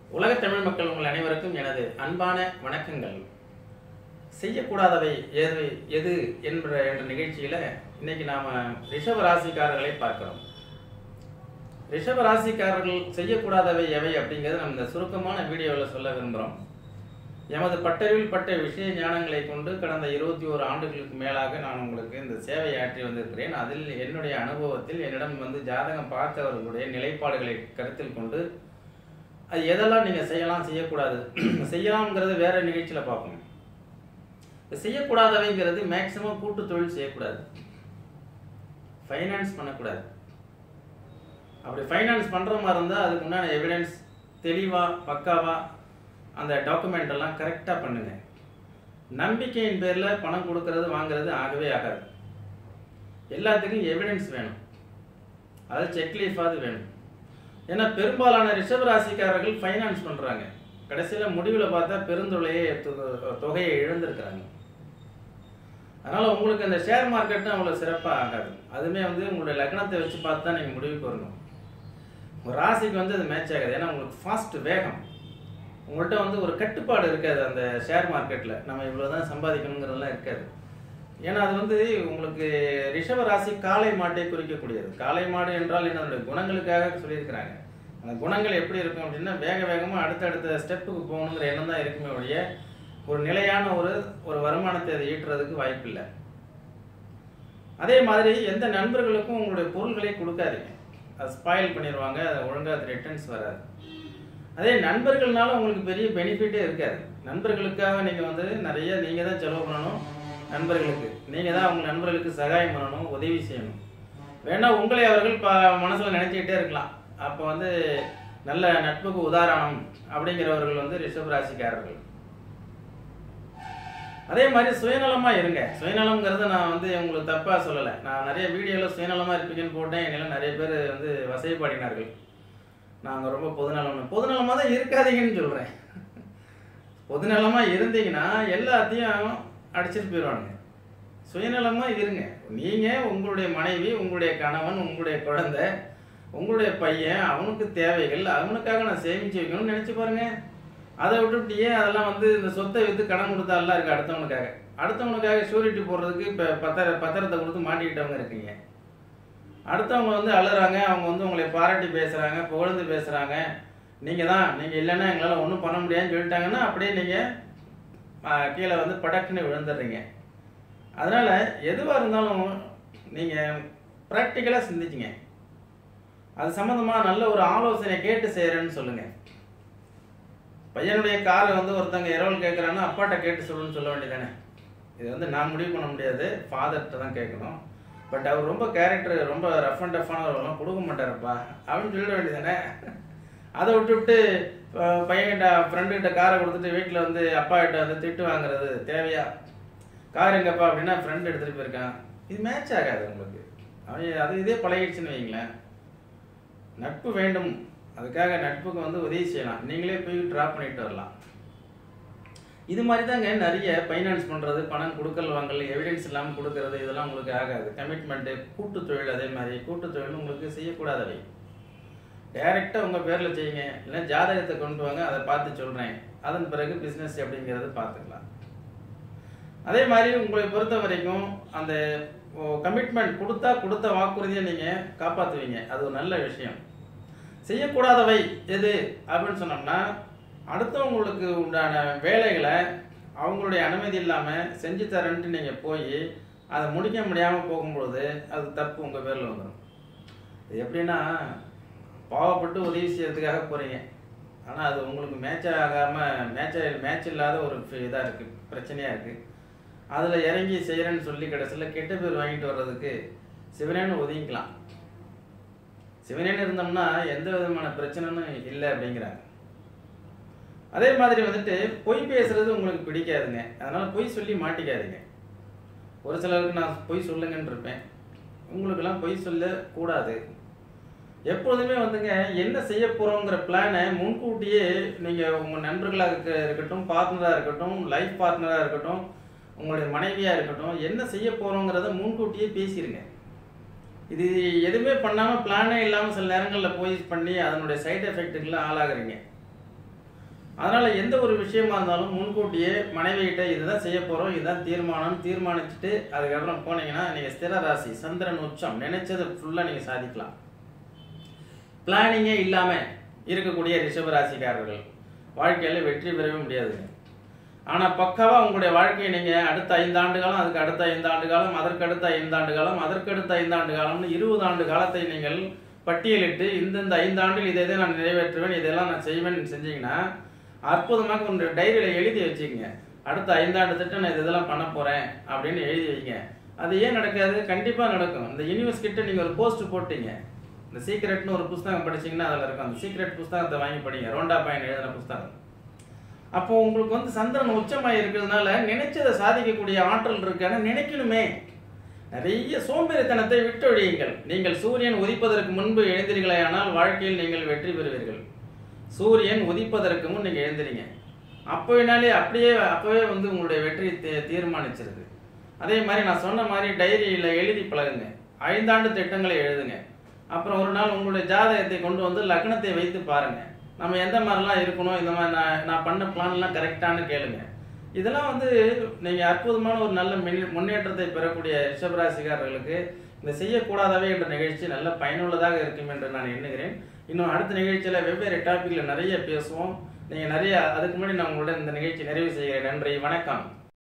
உலக தமிழ் மக்கள் உங்கள் அனைவருக்கும் எனது அன்பான வணக்கங்கள் செய்யக்கூடாதவை எது எது என்ற என்ற நிகழ்ச்சியில இன்னைக்கு நாம ரிஷப ராசிக்காரர்களை பார்க்கிறோம் ரிஷப ராசிக்காரர்கள் செய்யக்கூடாதவை எவை அப்படிங்கிறத நம்ம இந்த சுருக்கமான வீடியோவில் சொல்ல விரும்புகிறோம் எமது பட்டறிவில் பட்ட விஷய ஞானங்களை கொண்டு கடந்த இருபத்தி ஓரு ஆண்டுகளுக்கு மேலாக நான் உங்களுக்கு இந்த சேவை ஆற்றி வந்திருக்கிறேன் அதில் என்னுடைய அனுபவத்தில் என்னிடம் வந்து ஜாதகம் பார்த்தவர்களுடைய நிலைப்பாடுகளை கருத்தில் கொண்டு அது எதெல்லாம் நீங்கள் செய்யலாம் செய்யக்கூடாது செய்யலாம்ங்கிறது வேற நிகழ்ச்சியில் பார்ப்போம் இப்ப செய்யக்கூடாதவைங்கிறது மேக்சிமம் கூட்டு தொழில் செய்யக்கூடாது ஃபைனான்ஸ் பண்ணக்கூடாது அப்படி ஃபைனான்ஸ் பண்ணுற மாதிரி இருந்தால் அதுக்கு உண்டான எவிடன்ஸ் தெளிவாக பக்காவாக அந்த டாக்குமெண்ட் எல்லாம் கரெக்டாக பண்ணுங்க நம்பிக்கையின் பேரில் பணம் கொடுக்கறது வாங்குறது ஆகவே ஆகாது எல்லாத்துக்கும் எவிடன்ஸ் வேணும் அது செக்லீஃபாவது வேணும் ஏன்னா பெரும்பாலான ரிஷப ராசிக்காரர்கள் ஃபைனான்ஸ் பண்ணுறாங்க கடைசியில் முடிவில் பார்த்தா பெருந்தொகையை தொ- தொகையை இழந்திருக்கிறாங்க அதனால் உங்களுக்கு அந்த ஷேர் மார்க்கெட்டும் அவ்வளோ சிறப்பாக ஆகாது அதுவுமே வந்து உங்களுடைய லக்னத்தை வச்சு பார்த்து தான் நீங்கள் முடிவுக்கு வரணும் ஒரு ராசிக்கு வந்து அது மேட்ச் ஆகாது ஏன்னா உங்களுக்கு ஃபாஸ்ட் வேகம் உங்கள்கிட்ட வந்து ஒரு கட்டுப்பாடு இருக்காது அந்த ஷேர் மார்க்கெட்டில் நம்ம இவ்வளோ தான் சம்பாதிக்கணுங்கிறதெல்லாம் இருக்காது ஏன்னா அது வந்து உங்களுக்கு ரிஷப ராசி காளை மாட்டை குறிக்கக்கூடியது காளை மாடு என்றால் என்னுடைய குணங்களுக்காக சொல்லியிருக்கிறாங்க அந்த குணங்கள் எப்படி இருக்கும் அப்படின்னா வேக வேகமாக அடுத்தடுத்த ஸ்டெப்புக்கு போகணுங்கிற எண்ணம் தான் இருக்குமே ஒழிய ஒரு நிலையான ஒரு ஒரு வருமானத்தை அதை ஈட்டுறதுக்கு வாய்ப்பில்லை அதே மாதிரி எந்த நண்பர்களுக்கும் உங்களுடைய பொருள்களை கொடுக்காதீங்க அது ஸ்பாயில் பண்ணிடுவாங்க அது ஒழுங்காக ரிட்டர்ன்ஸ் வராது அதே நண்பர்கள்னால உங்களுக்கு பெரிய பெனிஃபிட்டே இருக்காது நண்பர்களுக்காக நீங்கள் வந்து நிறைய நீங்கள் தான் செலவு பண்ணணும் நண்பர்களுக்கு நீங்கள் தான் உங்கள் நண்பர்களுக்கு சகாயம் பண்ணணும் உதவி செய்யணும் வேணா உங்களை அவர்கள் ப மனசில் நினச்சிக்கிட்டே இருக்கலாம் அப்போ வந்து நல்ல நட்புக்கு உதாரணம் அப்படிங்கிறவர்கள் வந்து ரிஷப ராசிக்காரர்கள் அதே மாதிரி சுயநலமா இருங்க சுயநலம்ங்கிறத நான் வந்து உங்களுக்கு தப்பா சொல்லலை நான் நிறைய வீடியோவில் சுயநலமா இருப்பீங்கன்னு போட்டேன் என்னெல்லாம் நிறைய பேர் வந்து வசைப்பாடினார்கள் நாங்கள் ரொம்ப பொதுநலம் பொதுநலமாக தான் இருக்காதீங்கன்னு சொல்கிறேன் பொதுநலமா இருந்தீங்கன்னா எல்லாத்தையும் அடிச்சிட்டு போயிடுவானுங்க சுயநலமா இருங்க நீங்க உங்களுடைய மனைவி உங்களுடைய கணவன் உங்களுடைய குழந்தை உங்களுடைய பையன் அவனுக்கு தேவைகள் அவனுக்காக நான் சேமிச்சு வைக்கணும்னு நினைச்சு பாருங்க அதை விட்டுட்டு ஏன் அதெல்லாம் வந்து இந்த சொத்தை வித்து கடன் கொடுத்தாலாம் இருக்கு அடுத்தவனுக்காக அடுத்தவனுக்காக ஷூரிட்டி போடுறதுக்கு இப்போ பத்திர பத்திரத்தை கொடுத்து மாட்டிக்கிட்டவங்க இருக்கீங்க அடுத்தவங்க வந்து அழுறாங்க அவங்க வந்து உங்களை பாராட்டி பேசுறாங்க புகழ்ந்து பேசுறாங்க நீங்க தான் நீங்க இல்லைன்னா எங்களால் ஒன்றும் பண்ண முடியாதுன்னு சொல்லிட்டாங்கன்னா அப்படியே நீங்க ஆ, கீழே வந்து படக்குன்னு விழுந்துடுறீங்க அதனால எதுவாக இருந்தாலும் நீங்க ப்ராக்டிக்கலாக சிந்திச்சுங்க அது சம்மந்தமா நல்ல ஒரு ஆலோசனை கேட்டு செய்கிறேன்னு சொல்லுங்க பையனுடைய காரை வந்து ஒருத்தங்க இரவல் கேட்குறான்னா அப்பாட்ட கேட்டு சொல்லுன்னு சொல்ல வேண்டியதானே இது வந்து நான் முடிவு பண்ண முடியாது ஃபாதர்கிட்ட தான் கேட்கணும் பட் அவர் ரொம்ப கேரக்டர் ரொம்ப ரஃப் அண்ட் டஃப்பானவரெல்லாம் கொடுக்க மாட்டாருப்பா அப்படின்னு சொல்லிட வேண்டியதானே அதை விட்டுவிட்டு அஹ், பையன்கிட்ட ஃப்ரெண்டுகிட்ட காரை கொடுத்துட்டு வீட்டில் வந்து அப்பா கிட்ட வந்து திட்டு வாங்குறது தேவையா கார் எங்கப்பா அப்படின்னா ஃப்ரெண்ட் எடுத்துகிட்டு போயிருக்கான் இது மேட்ச் ஆகாது உங்களுக்கு அவன் அது இதே பழகிடுச்சுன்னு வைங்களேன் நட்பு வேண்டும் அதுக்காக நட்புக்கு வந்து உதவி செய்யலாம் நீங்களே போய் ட்ராப் பண்ணிட்டு வரலாம் இது மாதிரி தாங்க நிறைய ஃபைனான்ஸ் பண்ணுறது பணம் கொடுக்கல் வாங்கல் எவிடன்ஸ் இல்லாமல் கொடுக்கறது இதெல்லாம் உங்களுக்கு ஆகாது கமிட்மெண்ட்டு கூட்டு தொழில் அதே மாதிரி கூட்டு தொழில் உங்களுக்கு செய்யக்கூடாதவை டைரெக்டாக உங்கள் பேரில் செய்யுங்க இல்லை ஜாதகத்தை கொண்டு வாங்க அதை பார்த்து சொல்கிறேன் அதன் பிறகு பிஸ்னஸ் எப்படிங்கிறது பார்த்துக்கலாம் அதே மாதிரி உங்களை பொறுத்த வரைக்கும் அந்த கமிட்மெண்ட் கொடுத்தா கொடுத்த வாக்குறுதியை நீங்கள் காப்பாற்றுவீங்க அது ஒரு நல்ல விஷயம் செய்யக்கூடாதவை எது அப்படின்னு சொன்னோம்னா அடுத்தவங்களுக்கு உண்டான வேலைகளை அவங்களுடைய அனுமதி இல்லாமல் செஞ்சு தரேன்ட்டு நீங்கள் போய் அதை முடிக்க முடியாமல் போகும்பொழுது அது தப்பு உங்கள் பேரில் வந்துடும் இது எப்படின்னா பாவப்பட்டு உதவி செய்யறதுக்காக போகிறீங்க ஆனால் அது உங்களுக்கு மேட்ச் ஆகாமல் மேட்ச் மேட்ச் இல்லாத ஒரு இதாக இருக்குது பிரச்சனையாக இருக்குது அதில் இறங்கி செய்கிறேன்னு சொல்லி கடைசியில் கெட்ட பேர் வாங்கிட்டு வர்றதுக்கு சிவனேன்னு ஒதுங்கிக்கலாம் சிவனேன்னு இருந்தோம்னா எந்த விதமான பிரச்சனையும் இல்லை அப்படிங்கிறாங்க அதே மாதிரி வந்துட்டு பொய் பேசுறது உங்களுக்கு பிடிக்காதுங்க அதனால பொய் சொல்லி மாட்டிக்காதீங்க ஒரு சிலருக்கு நான் பொய் சொல்லுங்கன்னு இருப்பேன் உங்களுக்கெல்லாம் பொய் சொல்ல கூடாது எப்பொழுதுமே வந்துங்க என்ன செய்ய போறோங்கிற பிளானை முன்கூட்டியே நீங்க உங்க நண்பர்களாக இருக்க- இருக்கட்டும் பார்ட்னரா இருக்கட்டும் லைஃப் பார்ட்னரா இருக்கட்டும் உங்களுடைய மனைவியா இருக்கட்டும் என்ன செய்ய போறோங்கிறத முன்கூட்டியே பேசிருங்க இது எதுவுமே பண்ணாம பிளானே இல்லாம சில நேரங்களில் போய் பண்ணி அதனுடைய சைடு எஃபெக்ட்டுக்கெல்லாம் ஆளாகிறீங்க அதனால் எந்த ஒரு விஷயமா இருந்தாலும் முன்கூட்டியே மனைவிகிட்ட இதுதான் செய்ய போகிறோம் இதுதான் தீர்மானம் தீர்மானிச்சுட்டு அதுக்கப்புறம் போனீங்கன்னா நீங்கள் ஸ்திர ராசி சந்திரன் உச்சம் நினைச்சதை ஃபுல்லாக நீங்கள் சாதிக்கலாம் பிளானிங்கே இல்லாமல் இருக்கக்கூடிய ரிஷப ராசிக்காரர்கள் வாழ்க்கையில் வெற்றி பெறவே முடியாதுங்க ஆனால் பக்காவாக உங்களுடைய வாழ்க்கையை நீங்கள் அடுத்த ஐந்தாண்டு காலம் அதுக்கு அடுத்த ஐந்தாண்டு காலம் அதற்கு அடுத்த ஐந்தாண்டு காலம் அதற்கு அடுத்த ஐந்தாண்டு காலம்னு இருபது ஆண்டு காலத்தை நீங்கள் பட்டியலிட்டு இந்தந்த ஐந்தாண்டில் இதை இதை நான் நிறைவேற்றுவேன் இதெல்லாம் நான் செய்வேன் செஞ்சீங்கன்னா அற்புதமாக உங்களுடைய டைரியில் எழுதி வச்சுக்கங்க அடுத்த ஐந்தாண்டு திட்டம் நான் இது இதெல்லாம் பண்ண போகிறேன் அப்படின்னு எழுதி வைங்க அது ஏன் நடக்காது கண்டிப்பாக நடக்கும் இந்த யூனிவர்ஸ் கிட்ட நீங்கள் ஒரு போஸ்ட் போட்டீங்க இந்த சீக்ரெட்னு ஒரு புஸ்தகம் படிச்சீங்கன்னா அதில் இருக்கும் அந்த சீக்ரெட் புஸ்தகத்தை வாங்கி படிங்க ரோண்டா பாயின் எழுதின புஸ்தகம் அப்போ உங்களுக்கு வந்து சந்திரன் உச்சமாக இருக்கிறதுனால நினைச்சதை சாதிக்கக்கூடிய ஆற்றல் இருக்கு ஆனால் நினைக்கணுமே நிறைய சோம்பேறித்தனத்தை விட்டு ஒழியுங்கள் நீங்கள் சூரியன் உதிப்பதற்கு முன்பு எழுந்தீர்களேயானால் வாழ்க்கையில் நீங்கள் வெற்றி பெறுவீர்கள் சூரியன் உதிப்பதற்கு முன் நீங்கள் எழுந்திரிங்க அப்போனாலே அப்படியே அப்போவே வந்து உங்களுடைய வெற்றி தீ- தீர்மானிச்சிருது அதே மாதிரி நான் சொன்ன மாதிரி டைரியில் எழுதி பழகுங்க ஐந்தாண்டு திட்டங்களை எழுதுங்க அப்புறம் ஒரு நாள் உங்களுடைய ஜாதகத்தை கொண்டு வந்து லக்னத்தை வைத்து பாருங்க நம்ம எந்த மாதிரிலாம் இருக்கணும் இந்த மாதிரி நான் நான் பண்ண பிளான்லாம் கரெக்டானு கேளுங்க இதெல்லாம் வந்து நீங்கள் அற்புதமான ஒரு நல்ல மின்- முன்னேற்றத்தை பெறக்கூடிய ரிஷபராசிக்காரர்களுக்கு இந்த செய்யக்கூடாதவை என்ற நிகழ்ச்சி நல்ல பயனுள்ளதாக இருக்கும் என்று நான் எண்ணுகிறேன் இன்னும் அடுத்த நிகழ்ச்சியில் வெவ்வேறு டாப்பிக்கில் நிறைய பேசுவோம் நீங்கள் நிறைய அதுக்கு முன்னாடி நான் உங்களோட இந்த நிகழ்ச்சி நிறைவு செய்கிறேன் நன்றி வணக்கம்